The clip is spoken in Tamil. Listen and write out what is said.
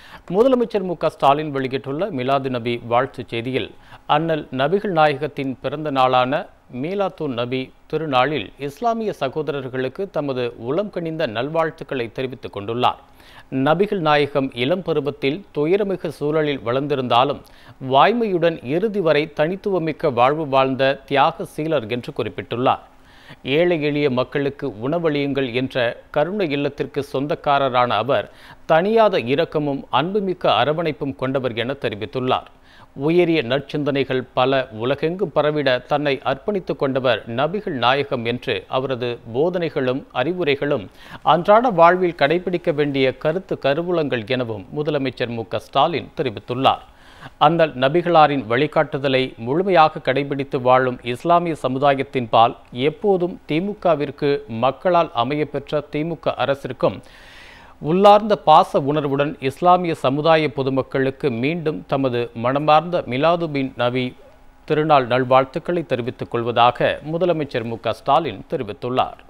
முதலமைச்சர் மு க ஸ்டாலின் வெளியிட்டுள்ள மிலாது நபி வாழ்த்துச் செய்தியில் அண்ணல் நபிகள் நாயகத்தின் பிறந்த நாளான மீலாத்துன் நபி திருநாளில் இஸ்லாமிய சகோதரர்களுக்கு தமது உளம் கனிந்த நல்வாழ்த்துக்களை தெரிவித்துக் கொண்டுள்ளார் நபிகள் நாயகம் இளம் பருவத்தில் துயரமிகு சூழலில் வளர்ந்திருந்தாலும் வாய்மையுடன் இறுதி வரை தனித்துவமிக்க வாழ்வு வாழ்ந்த தியாக சீலர் என்று குறிப்பிட்டுள்ளார் ஏழை எளிய மக்களுக்கு உணவளியுங்கள் என்ற கருணை இல்லத்திற்கு சொந்தக்காரரான அவர் தனியாத இரக்கமும் அன்புமிக்க அரவணைப்பும் கொண்டவர் என தெரிவித்துள்ளார் உயரிய நற்சிந்தனைகள் பல உலகெங்கும் பரவிட தன்னை அர்ப்பணித்துக் கொண்டவர் நபிகள் நாயகம் என்று அவரது போதனைகளும் அறிவுரைகளும் அன்றாட வாழ்வில் கடைபிடிக்க வேண்டிய கருத்து கருவூலங்கள் எனவும் முதலமைச்சர் மு க ஸ்டாலின் தெரிவித்துள்ளார் அந்த நபிகளாரின் வழிகாட்டுதலை முழுமையாக கடைபிடித்து வாழும் இஸ்லாமிய சமுதாயத்தின் பால் எப்போதும் திமுகவிற்கு மக்களால் அமையப்பெற்ற திமுக அரசிற்கும் உள்ளார்ந்த பாச உணர்வுடன் இஸ்லாமிய சமுதாய பொதுமக்களுக்கு மீண்டும் தமது மனமார்ந்த மிலாதுபின் நபி திருநாள் நல்வாழ்த்துக்களை தெரிவித்துக் கொள்வதாக முதலமைச்சர் மு க ஸ்டாலின் தெரிவித்துள்ளார்